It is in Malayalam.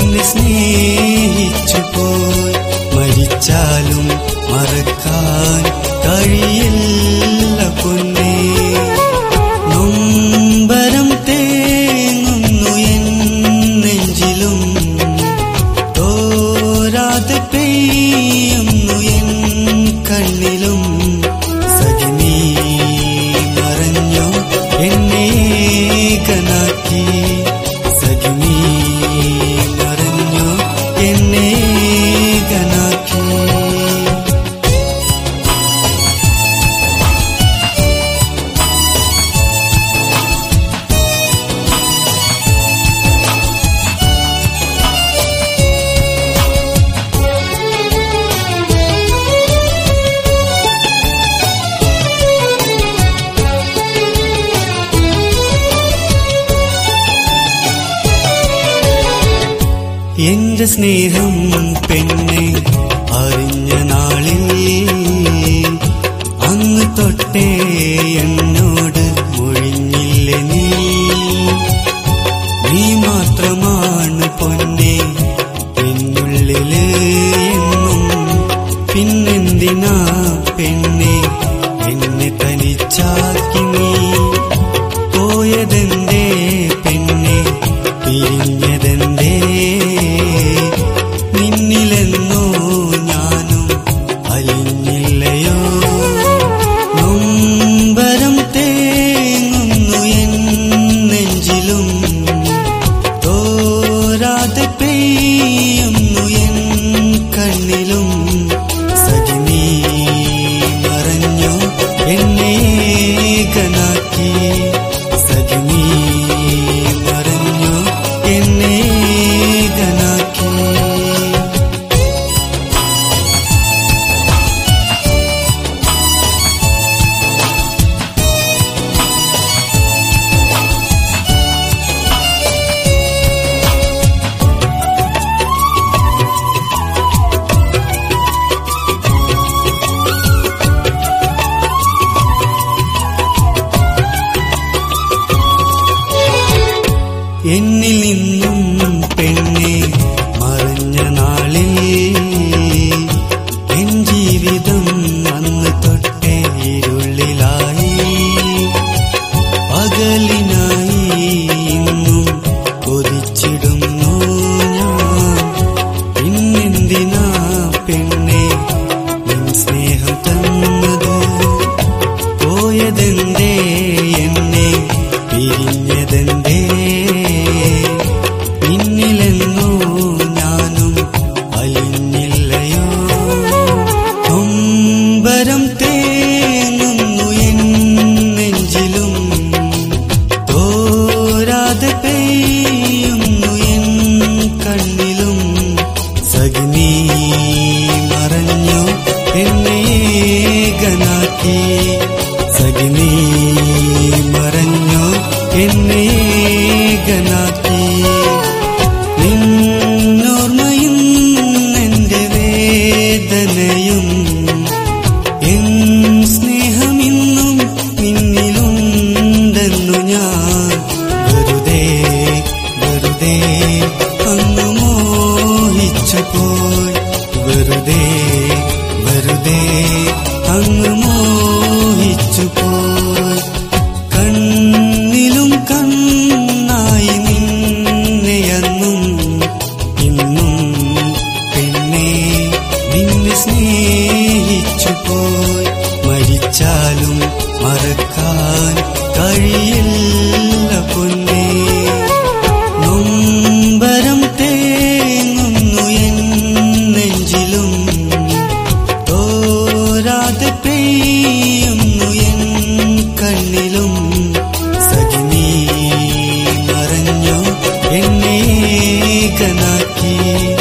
നിന്നെ സ്നേഹിച്ചു പോയി മരിച്ചാലും മറക്കാൻ കഴിയില്ല പൊന്നേ നൊമ്പരം തേങ്ങുന്നു എൻ നെഞ്ചിലും തോരാതെ പെയ്യുന്നു എൻ കണ്ണിലും സഖിനീ മറഞ്ഞോ എന്നെ കനാക്കി സഖിനീ മറഞ്ഞോ എന്നെ കനാക്കി എന്റെ സ്നേഹം പെണ്ണെ അറിഞ്ഞ നാളിൽ അങ്ങ് തൊട്ടേ എന്നോട് മൊഴിഞ്ഞില്ല നീ നീ മാത്രമാണ് പൊന്നെ എന്നുള്ളില് എന്നും പിന്നെന്തിനാ പെണ്ണെ എന്നെ തനിച്ചാക്കി നീ പോയതെന്തേ പെണ്ണെ പിരിഞ്ഞതെന്തേ നിന്നിലെന്നോ ഞാനും അലിഞ്ഞില്ലയോ നൊമ്പരം തേങ്ങുന്നു എൻ നെഞ്ചിലും തോരാതെ പെയ്യുന്നു എൻ കണ്ണിലും സജിനീ മറഞ്ഞോ എന്നെ കനാക്കി സജിനീ മറഞ്ഞോ എന്നെ കനാക്കി എന്നിൽ നിന്നും പെണ്ണെ മറഞ്ഞ നാളിൽ എൻ ജീവിതം അന്ന് തൊട്ടേ ഇരുളിലായി പകലിനായി ഇന്നും കൊതിച്ചിടുന്നു ഞാൻ പിന്നെന്തിനാ പെണ്ണെ നിൻ സ്നേഹം തന്നത് പോയതെന്തേ എന്നെ പിരിഞ്ഞതെന്തേ പിന്നിലെന്നോ ഞാനും അലിഞ്ഞില്ലയോ കൊമ്പരം തേങ്ങുന്നു എൻ നെഞ്ചിലും തോരാതെ പെയ്യുന്നു എൻ കണ്ണിലും സഗിനീ മറഞ്ഞു എന്നെ ഗനാക്കി സഗിനീ മറഞ്ഞു എന്നെ ഗനാക്കി നിന്നോർമ്മയും എന്റെ വേദനയും എൻ സ്നേഹമിന്നും നിന്നിലുണ്ടെന്നു ഞാൻ വെറുതെ വെറുതെ അങ്ങ് മോഹിച്ചു പോയി വെറുതെ വെറുതെ അങ്ങ് മോഹിച്ചു പോയി കണ്ണിലും കണ്ണായി നിന്നെയന്നും ഇന്നും പെണ്ണെ നിന്നെ സ്നേഹിച്ചു പോയി മരിച്ചാലും മറക്കാൻ കഴിയില്ല പൊന്നേ നൊമ്പരം തേങ്ങുന്നു എൻ നെഞ്ചിലും തോരാതെ പെയ്യുന്നു എൻ കണ്ണിലും സജിനീ മറഞ്ഞു എന്നെ കനാക്കി